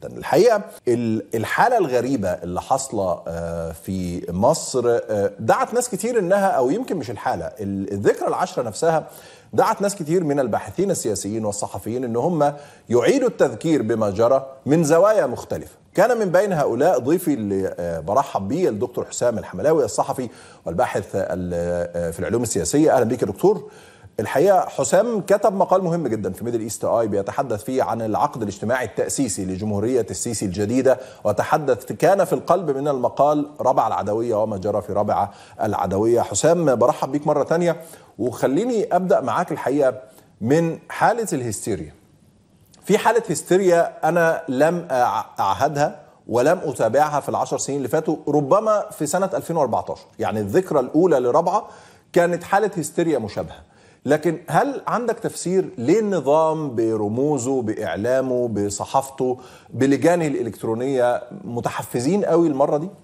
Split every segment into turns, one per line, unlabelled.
جدا الحقيقه الحاله الغريبه اللي حاصله في مصر دعت ناس كتير انها او يمكن مش الحاله الذكرى العشره نفسها دعت ناس كتير من الباحثين السياسيين والصحفيين ان هم يعيدوا التذكير بما جرى من زوايا مختلفه كان من بين هؤلاء ضيفي اللي برحب بيه الدكتور حسام الحملاوي الصحفي والباحث في العلوم السياسيه اهلا بيك يا دكتور الحقيقه حسام كتب مقال مهم جدا في ميدل ايست اي بيتحدث فيه عن العقد الاجتماعي التاسيسي لجمهوريه السيسي الجديده وتحدث كان في القلب من المقال ربع العدويه وما جرى في ربع العدويه حسام برحب بيك مره ثانيه وخليني ابدا معاك الحقيقه من حاله الهستيريا في حاله هستيريا انا لم اعهدها ولم اتابعها في العشر سنين اللي فاتوا ربما في سنه 2014 يعني الذكرى الاولى لربعه كانت حاله هستيريا مشابهه لكن هل عندك تفسير ليه النظام برموزه باعلامه بصحافته بلجانه الالكترونيه متحفزين قوي المره دي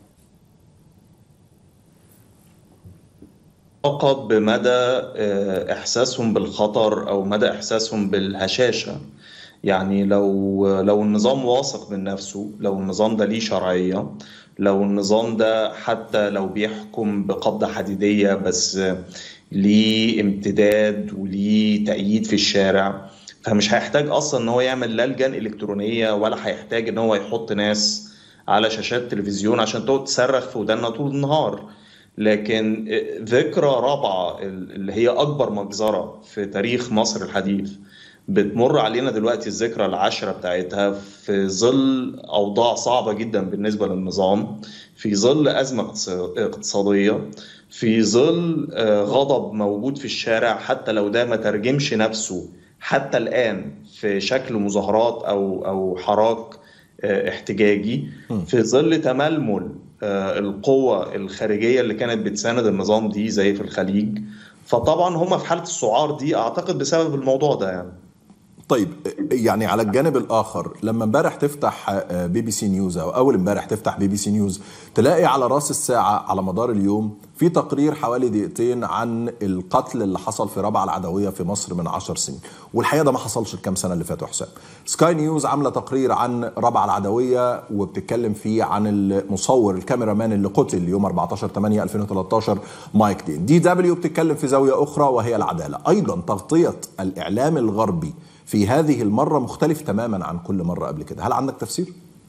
فقط بمدى احساسهم بالخطر او مدى احساسهم بالهشاشه يعني لو لو النظام واثق من نفسه لو النظام ده ليه شرعيه لو النظام ده حتى لو بيحكم بقبضه حديديه بس ليه امتداد وليه تأييد في الشارع فمش هيحتاج اصلا ان هو يعمل لا لجان الكترونيه ولا هيحتاج ان هو يحط ناس على شاشات تلفزيون عشان تقعد تصرخ في ودنا طول النهار لكن ذكرى رابعه اللي هي اكبر مجزره في تاريخ مصر الحديث بتمر علينا دلوقتي الذكرى العشرة بتاعتها في ظل أوضاع صعبة جدا بالنسبة للنظام في ظل أزمة اقتصادية في ظل غضب موجود في الشارع حتى لو ده ما ترجمش نفسه حتى الآن في شكل مظاهرات أو أو حراك احتجاجي في ظل تململ القوة الخارجية اللي كانت بتساند النظام دي زي في الخليج فطبعا هم في حالة السعار دي أعتقد بسبب الموضوع ده يعني
طيب يعني على الجانب الاخر لما امبارح تفتح بي بي سي نيوز او اول امبارح تفتح بي بي سي نيوز تلاقي على راس الساعه على مدار اليوم في تقرير حوالي دقيقتين عن القتل اللي حصل في ربع العدويه في مصر من عشر سنين والحقيقه ده ما حصلش الكام سنه اللي فاتوا حسام سكاي نيوز عامله تقرير عن ربع العدويه وبتتكلم فيه عن المصور الكاميرا مان اللي قتل يوم 14 8 2013 مايك دين دي دبليو بتتكلم في زاويه اخرى وهي العداله ايضا تغطيه الاعلام الغربي في هذه المرة مختلف تماما عن كل مرة قبل كده هل عندك تفسير؟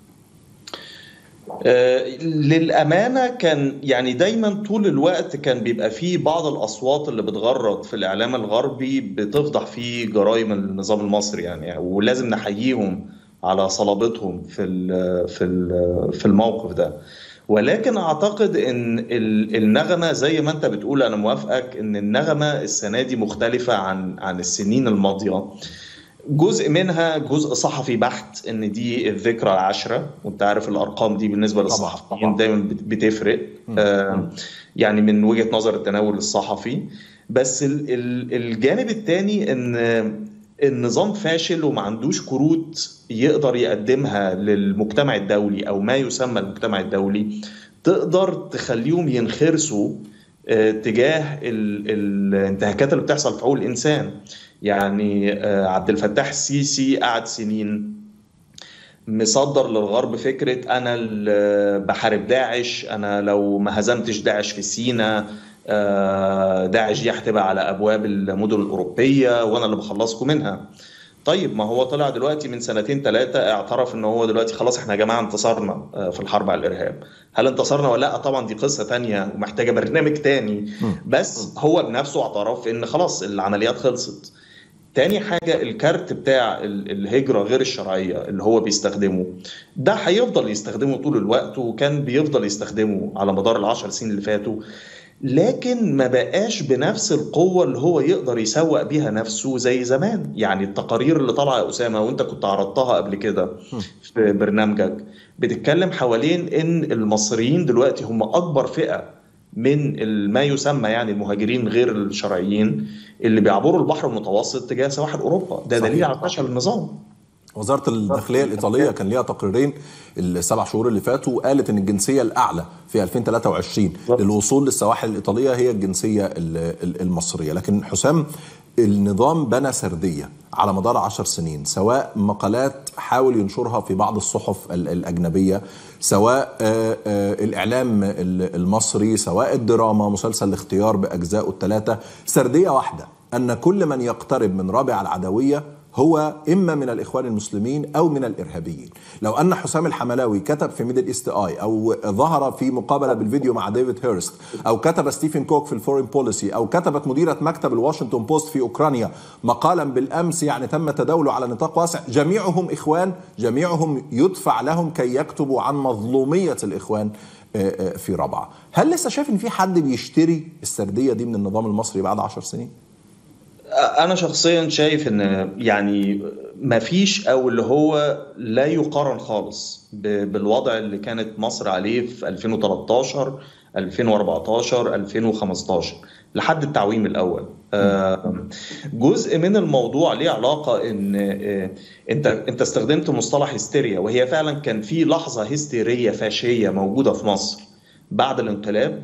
آه للأمانة كان يعني دايما طول الوقت كان بيبقى فيه بعض الأصوات اللي بتغرد في الإعلام الغربي بتفضح فيه جرائم النظام المصري يعني ولازم نحييهم على صلابتهم في في في الموقف ده ولكن اعتقد ان النغمه زي ما انت بتقول انا موافقك ان النغمه السنه دي مختلفه عن عن السنين الماضيه جزء منها جزء صحفي بحت ان دي الذكرى العاشره وانت عارف الارقام دي بالنسبه للصحفيين دايما بتفرق آه يعني من وجهه نظر التناول الصحفي بس الجانب الثاني ان النظام فاشل وما عندوش كروت يقدر يقدمها للمجتمع الدولي او ما يسمى المجتمع الدولي تقدر تخليهم ينخرسوا تجاه الانتهاكات اللي بتحصل في حقوق الانسان يعني عبد الفتاح السيسي قعد سنين مصدر للغرب فكره انا اللي بحارب داعش انا لو ما هزمتش داعش في سينا داعش دي هتبقى على ابواب المدن الاوروبيه وانا اللي بخلصكم منها طيب ما هو طلع دلوقتي من سنتين ثلاثة اعترف ان هو دلوقتي خلاص احنا يا جماعة انتصرنا في الحرب على الارهاب هل انتصرنا ولا لا طبعا دي قصة تانية ومحتاجة برنامج تاني بس هو بنفسه اعترف ان خلاص العمليات خلصت تاني حاجة الكارت بتاع الهجرة غير الشرعية اللي هو بيستخدمه ده هيفضل يستخدمه طول الوقت وكان بيفضل يستخدمه على مدار العشر سنين اللي فاتوا لكن ما بقاش بنفس القوة اللي هو يقدر يسوق بيها نفسه زي زمان يعني التقارير اللي طالعة يا أسامة وانت كنت عرضتها قبل كده في برنامجك بتتكلم حوالين ان المصريين دلوقتي هم أكبر فئة من ما يسمى يعني المهاجرين غير الشرعيين اللي بيعبروا البحر المتوسط تجاه سواحل اوروبا ده دليل على فشل النظام
وزاره الداخليه الايطاليه كان ليها تقريرين السبع شهور اللي فاتوا وقالت ان الجنسيه الاعلى في 2023 للوصول للسواحل الايطاليه هي الجنسيه المصريه لكن حسام النظام بنى سرديه على مدار عشر سنين سواء مقالات حاول ينشرها في بعض الصحف الاجنبيه سواء الاعلام المصري سواء الدراما مسلسل الاختيار باجزائه الثلاثه سرديه واحده ان كل من يقترب من رابع العدويه هو اما من الاخوان المسلمين او من الارهابيين لو ان حسام الحملاوي كتب في ميدل ايست اي او ظهر في مقابله بالفيديو مع ديفيد هيرست او كتب ستيفن كوك في الفورين بوليسي او كتبت مديره مكتب الواشنطن بوست في اوكرانيا مقالا بالامس يعني تم تداوله على نطاق واسع جميعهم اخوان جميعهم يدفع لهم كي يكتبوا عن مظلوميه الاخوان في رابعه هل لسه شايف ان في حد بيشتري السرديه دي من النظام المصري بعد عشر سنين
انا شخصيا شايف ان يعني ما فيش او اللي هو لا يقارن خالص بالوضع اللي كانت مصر عليه في 2013 2014 2015 لحد التعويم الاول جزء من الموضوع ليه علاقه ان انت انت استخدمت مصطلح هستيريا وهي فعلا كان في لحظه هستيريه فاشيه موجوده في مصر بعد الانقلاب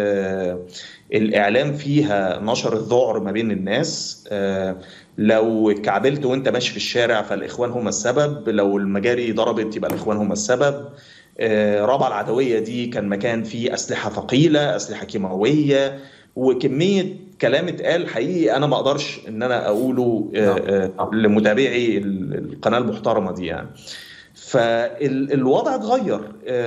الاعلام فيها نشر الذعر ما بين الناس لو اتكعبلت وانت ماشي في الشارع فالاخوان هم السبب لو المجاري ضربت يبقى الاخوان هم السبب رابعه العدويه دي كان مكان فيه اسلحه ثقيله اسلحه كيماويه وكميه كلام اتقال حقيقي انا ما اقدرش ان انا اقوله لمتابعي القناه المحترمه دي يعني فالوضع اتغير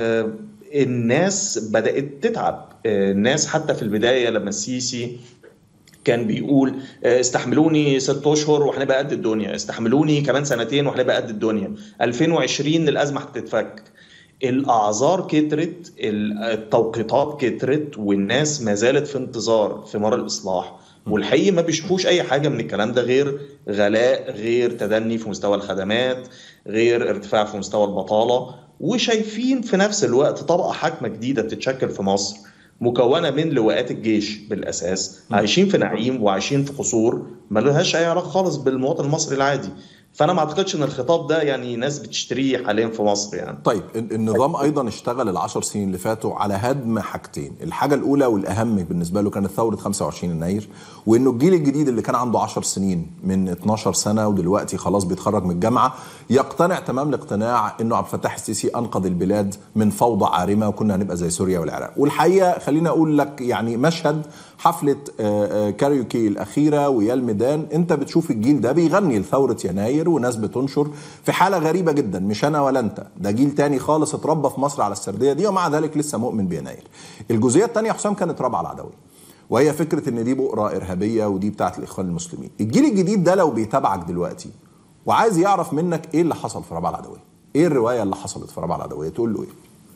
الناس بدات تتعب الناس حتى في البدايه لما السيسي كان بيقول استحملوني ست اشهر وهنبقى قد الدنيا استحملوني كمان سنتين وهنبقى قد الدنيا 2020 الازمه هتتفك الاعذار كترت التوقيتات كترت والناس ما زالت في انتظار ثمار الاصلاح والحقيقه ما بيشوفوش اي حاجه من الكلام ده غير غلاء غير تدني في مستوى الخدمات غير ارتفاع في مستوى البطاله وشايفين في نفس الوقت طبقه حاكمه جديده بتتشكل في مصر مكونه من لواءات الجيش بالاساس عايشين في نعيم وعايشين في قصور ما لهاش اي علاقه خالص بالمواطن المصري العادي فانا ما اعتقدش ان الخطاب ده يعني ناس بتشتريه حاليا في مصر يعني
طيب النظام ايضا اشتغل العشر سنين اللي فاتوا على هدم حاجتين الحاجه الاولى والاهم بالنسبه له كانت ثوره 25 يناير وانه الجيل الجديد اللي كان عنده 10 سنين من 12 سنه ودلوقتي خلاص بيتخرج من الجامعه يقتنع تمام الاقتناع انه عبد الفتاح السيسي انقذ البلاد من فوضى عارمه وكنا هنبقى زي سوريا والعراق والحقيقه خليني اقول لك يعني مشهد حفله كاريوكي الاخيره ويا الميدان انت بتشوف الجيل ده بيغني لثوره يناير وناس بتنشر في حاله غريبه جدا مش انا ولا انت ده جيل تاني خالص اتربى في مصر على السرديه دي ومع ذلك لسه مؤمن بيناير الجزئيه الثانيه حسام كانت رابعه العدويه وهي فكره ان دي بؤره ارهابيه ودي بتاعت الاخوان المسلمين الجيل الجديد ده لو بيتابعك دلوقتي وعايز يعرف منك ايه اللي حصل في رابعه العدويه ايه الروايه اللي حصلت في رابعه العدويه تقول له ايه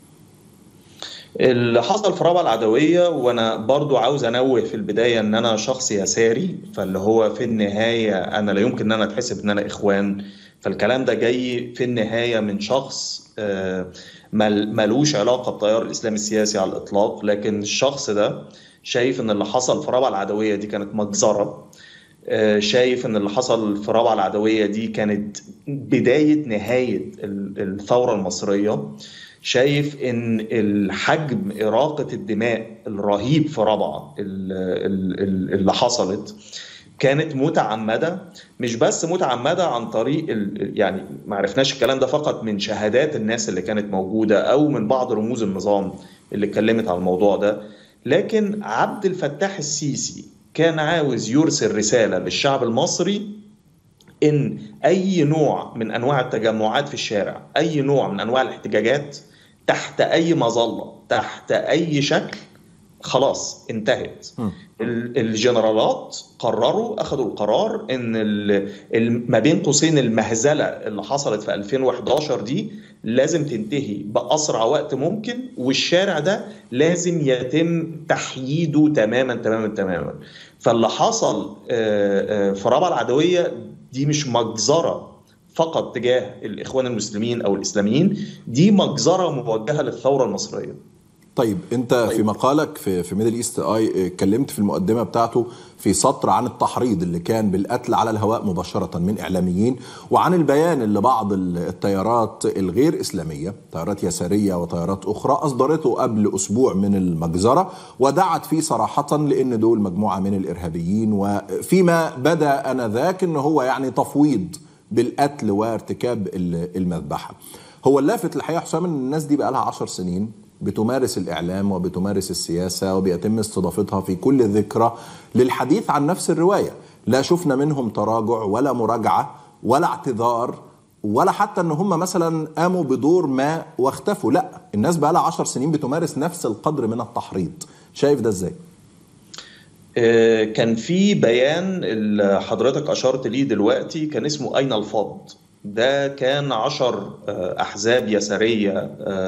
اللي حصل في رابعه العدويه وانا برضو عاوز انوه في البدايه ان انا شخص يساري فاللي هو في النهايه انا لا يمكن ان انا اتحسب ان انا اخوان فالكلام ده جاي في النهايه من شخص ملوش علاقه بالتيار الاسلامي السياسي على الاطلاق لكن الشخص ده شايف ان اللي حصل في رابعه العدويه دي كانت مجزره شايف ان اللي حصل في رابعه العدويه دي كانت بدايه نهايه الثوره المصريه شايف ان الحجم اراقه الدماء الرهيب في رابعه اللي حصلت كانت متعمده مش بس متعمده عن طريق يعني ما عرفناش الكلام ده فقط من شهادات الناس اللي كانت موجوده او من بعض رموز النظام اللي اتكلمت عن الموضوع ده لكن عبد الفتاح السيسي كان عاوز يرسل رساله للشعب المصري ان اي نوع من انواع التجمعات في الشارع اي نوع من انواع الاحتجاجات تحت اي مظله تحت اي شكل خلاص انتهت م. الجنرالات قرروا اخذوا القرار ان ما بين قوسين المهزله اللي حصلت في 2011 دي لازم تنتهي باسرع وقت ممكن والشارع ده لازم يتم تحييده تماما تماما تماما فاللي حصل في رابعه العدويه دي مش مجزره فقط تجاه الاخوان المسلمين او الاسلاميين دي مجزره موجهه للثوره المصريه
طيب انت طيب. في مقالك في في ميدل ايست اي اتكلمت في المقدمه بتاعته في سطر عن التحريض اللي كان بالقتل على الهواء مباشره من اعلاميين وعن البيان اللي بعض التيارات الغير اسلاميه تيارات يساريه وتيارات اخرى اصدرته قبل اسبوع من المجزره ودعت فيه صراحه لان دول مجموعه من الارهابيين وفيما بدا انذاك ان هو يعني تفويض بالقتل وارتكاب المذبحه. هو اللافت الحقيقه حسام ان الناس دي بقى لها 10 سنين بتمارس الاعلام وبتمارس السياسه وبيتم استضافتها في كل ذكرى للحديث عن نفس الروايه، لا شفنا منهم تراجع ولا مراجعه ولا اعتذار ولا حتى ان هم مثلا قاموا بدور ما واختفوا لا الناس بقى لها 10 سنين بتمارس نفس القدر من التحريض شايف ده ازاي
كان في بيان اللي حضرتك اشرت ليه دلوقتي كان اسمه اين الفض ده كان عشر احزاب يساريه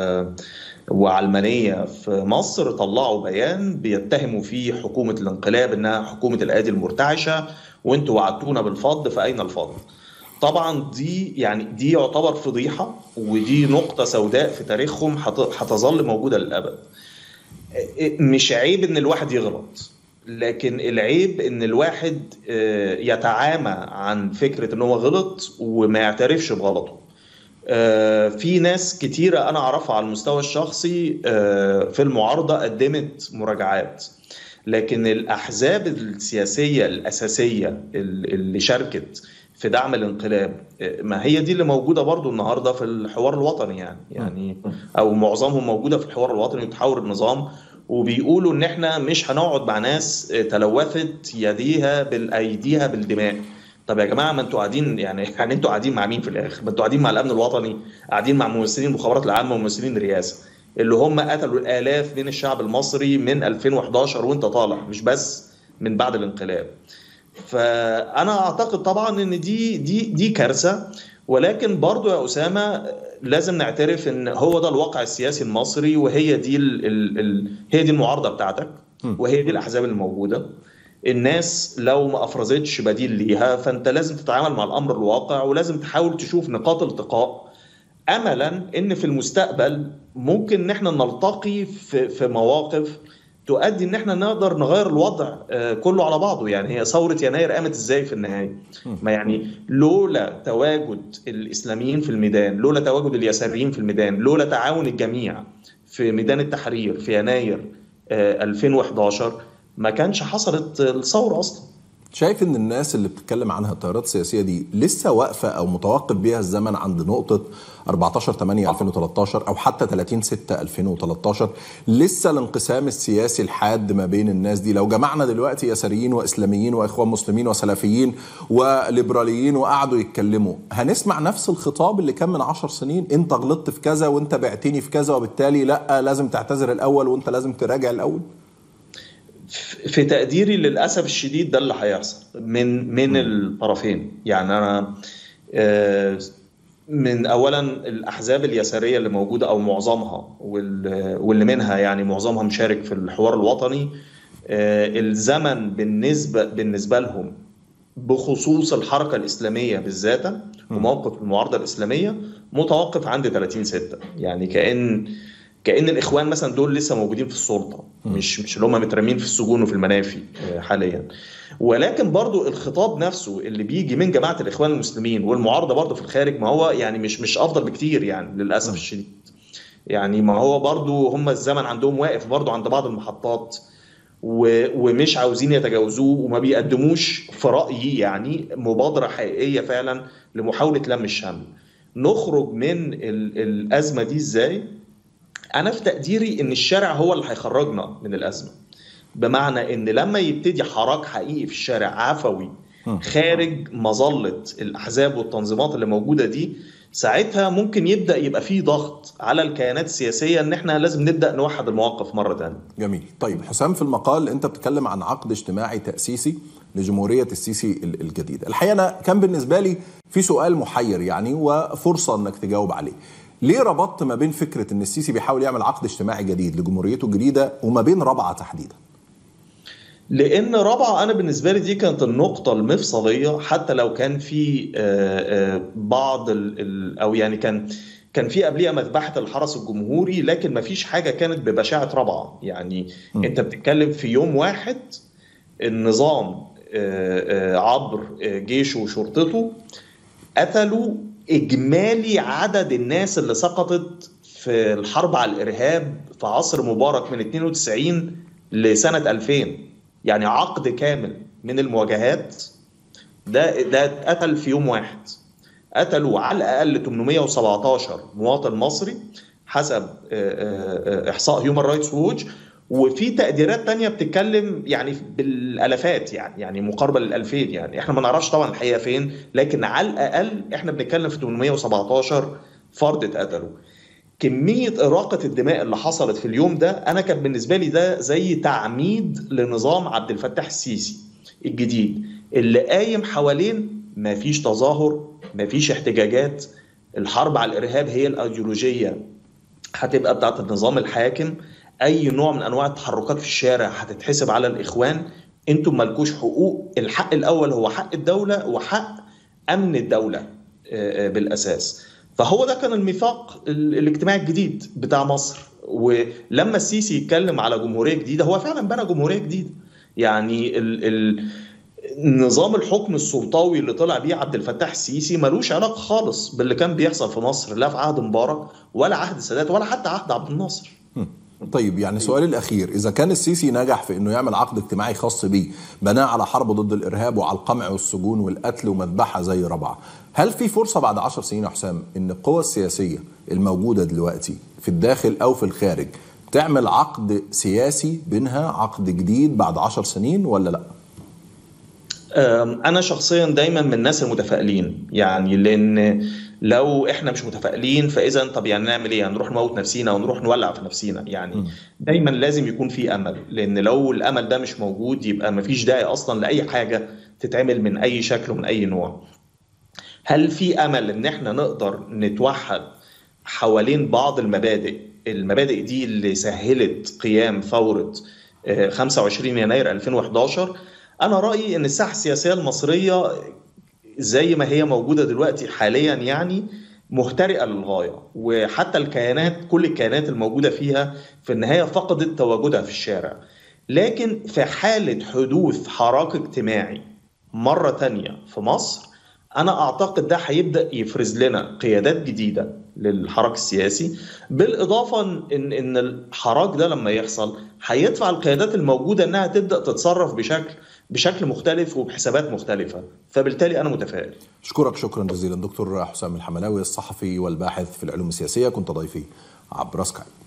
وعلمانيه في مصر طلعوا بيان بيتهموا فيه حكومه الانقلاب انها حكومه الايادي المرتعشه وانتوا وعدتونا بالفض فاين الفض طبعا دي يعني دي يعتبر فضيحه ودي نقطه سوداء في تاريخهم هتظل موجوده للابد مش عيب ان الواحد يغلط لكن العيب ان الواحد يتعامى عن فكره ان هو غلط وما يعترفش بغلطه في ناس كتيره انا اعرفها على المستوى الشخصي في المعارضه قدمت مراجعات لكن الاحزاب السياسيه الاساسيه اللي شاركت في دعم الانقلاب ما هي دي اللي موجوده برضو النهارده في الحوار الوطني يعني يعني او معظمهم موجوده في الحوار الوطني وتحاور النظام وبيقولوا ان احنا مش هنقعد مع ناس تلوثت يديها بالايديها بالدماء طب يا جماعه ما انتوا قاعدين يعني يعني انتوا قاعدين مع مين في الاخر؟ ما انتوا قاعدين مع الامن الوطني، قاعدين مع ممثلين المخابرات العامه وممثلين الرئاسه اللي هم قتلوا الالاف من الشعب المصري من 2011 وانت طالع مش بس من بعد الانقلاب. فانا اعتقد طبعا ان دي دي دي كارثه ولكن برضو يا اسامه لازم نعترف ان هو ده الواقع السياسي المصري وهي دي ال ال ال هي دي المعارضه بتاعتك وهي دي الاحزاب الموجوده الناس لو ما افرزتش بديل ليها فانت لازم تتعامل مع الامر الواقع ولازم تحاول تشوف نقاط التقاء املا ان في المستقبل ممكن ان احنا نلتقي في في مواقف تؤدي ان احنا نقدر نغير الوضع كله على بعضه يعني هي ثوره يناير قامت ازاي في النهايه ما يعني لولا تواجد الاسلاميين في الميدان لولا تواجد اليساريين في الميدان لولا تعاون الجميع في ميدان التحرير في يناير 2011 ما كانش حصلت الثوره اصلا
شايف ان الناس اللي بتتكلم عنها التيارات السياسيه دي لسه واقفه او متوقف بيها الزمن عند نقطه 14 8 2013 او حتى 30 6 2013 لسه الانقسام السياسي الحاد ما بين الناس دي لو جمعنا دلوقتي يساريين واسلاميين واخوان مسلمين وسلفيين وليبراليين وقعدوا يتكلموا هنسمع نفس الخطاب اللي كان من 10 سنين انت غلطت في كذا وانت بعتني في كذا وبالتالي لا لازم تعتذر الاول وانت لازم تراجع الاول
في تقديري للاسف الشديد ده اللي هيحصل من من الطرفين يعني انا من اولا الاحزاب اليساريه اللي موجوده او معظمها واللي منها يعني معظمها مشارك في الحوار الوطني الزمن بالنسبه بالنسبه لهم بخصوص الحركه الاسلاميه بالذات وموقف المعارضه الاسلاميه متوقف عند 30 6 يعني كان كان الاخوان مثلا دول لسه موجودين في السلطه مش مش اللي هم مترمين في السجون وفي المنافي حاليا ولكن برضو الخطاب نفسه اللي بيجي من جماعه الاخوان المسلمين والمعارضه برضو في الخارج ما هو يعني مش مش افضل بكتير يعني للاسف الشديد يعني ما هو برضو هم الزمن عندهم واقف برضو عند بعض المحطات ومش عاوزين يتجاوزوه وما بيقدموش في رايي يعني مبادره حقيقيه فعلا لمحاوله لم الشمل نخرج من الازمه دي ازاي انا في تقديري ان الشارع هو اللي هيخرجنا من الازمه بمعنى ان لما يبتدي حراك حقيقي في الشارع عفوي خارج مظله الاحزاب والتنظيمات اللي موجوده دي ساعتها ممكن يبدا يبقى فيه ضغط على الكيانات السياسيه ان احنا لازم نبدا نوحد المواقف مره ثانيه.
جميل، طيب حسام في المقال انت بتتكلم عن عقد اجتماعي تاسيسي لجمهوريه السيسي الجديده، الحقيقه انا كان بالنسبه لي في سؤال محير يعني وفرصه انك تجاوب عليه. ليه ربطت ما بين فكره ان السيسي بيحاول يعمل عقد اجتماعي جديد لجمهوريته الجديده وما بين رابعه تحديدا؟
لان رابعه انا بالنسبه لي دي كانت النقطه المفصليه حتى لو كان في بعض او يعني كان كان في قبلها مذبحه الحرس الجمهوري لكن ما فيش حاجه كانت ببشاعه رابعه يعني م. انت بتتكلم في يوم واحد النظام عبر جيشه وشرطته قتلوا اجمالي عدد الناس اللي سقطت في الحرب على الارهاب في عصر مبارك من 92 لسنه 2000 يعني عقد كامل من المواجهات ده ده اتقتل في يوم واحد قتلوا على الاقل 817 مواطن مصري حسب احصاء هيومن رايتس ووتش وفي تقديرات تانية بتتكلم يعني بالالافات يعني يعني مقاربه لل2000 يعني احنا ما نعرفش طبعا الحقيقه فين لكن على الاقل احنا بنتكلم في 817 فرد اتقتلوا كميه اراقه الدماء اللي حصلت في اليوم ده انا كان بالنسبه لي ده زي تعميد لنظام عبد الفتاح السيسي الجديد اللي قايم حوالين ما فيش تظاهر ما فيش احتجاجات الحرب على الارهاب هي الايديولوجيه هتبقى بتاعت النظام الحاكم اي نوع من انواع التحركات في الشارع هتتحسب على الاخوان انتم مالكوش حقوق الحق الاول هو حق الدوله وحق امن الدوله بالاساس فهو ده كان الميثاق الاجتماعي الجديد بتاع مصر ولما السيسي يتكلم على جمهوريه جديده هو فعلا بنى جمهوريه جديده يعني ال ال نظام الحكم السلطوي اللي طلع بيه عبد الفتاح السيسي ملوش علاقه خالص باللي كان بيحصل في مصر لا في عهد مبارك ولا عهد السادات ولا حتى عهد عبد الناصر
طيب يعني سؤالي الاخير اذا كان السيسي نجح في انه يعمل عقد اجتماعي خاص بيه بناء على حرب ضد الارهاب وعلى القمع والسجون والقتل ومذبحه زي ربعه هل في فرصه بعد عشر سنين يا حسام ان القوى السياسيه الموجوده دلوقتي في الداخل او في الخارج تعمل عقد سياسي بينها عقد جديد بعد عشر سنين ولا لا
انا شخصيا دايما من الناس المتفائلين يعني لان لو احنا مش متفائلين فاذا طب يعني نعمل ايه هنروح نموت نفسينا ونروح نولع في نفسينا يعني م. دايما لازم يكون في امل لان لو الامل ده مش موجود يبقى مفيش داعي اصلا لاي حاجه تتعمل من اي شكل ومن اي نوع هل في امل ان احنا نقدر نتوحد حوالين بعض المبادئ المبادئ دي اللي سهلت قيام ثوره 25 يناير 2011 انا رايي ان الساحه السياسيه المصريه زي ما هي موجوده دلوقتي حاليا يعني مهترئه للغايه وحتى الكيانات كل الكيانات الموجوده فيها في النهايه فقدت تواجدها في الشارع لكن في حاله حدوث حراك اجتماعي مره تانية في مصر انا اعتقد ده هيبدا يفرز لنا قيادات جديده للحراك السياسي بالاضافه ان ان الحراك ده لما يحصل هيدفع القيادات الموجوده انها تبدا تتصرف بشكل بشكل مختلف وبحسابات مختلفه فبالتالي انا متفائل
اشكرك شكرا جزيلا دكتور حسام الحملاوي الصحفي والباحث في العلوم السياسيه كنت ضيفي عبر سكايب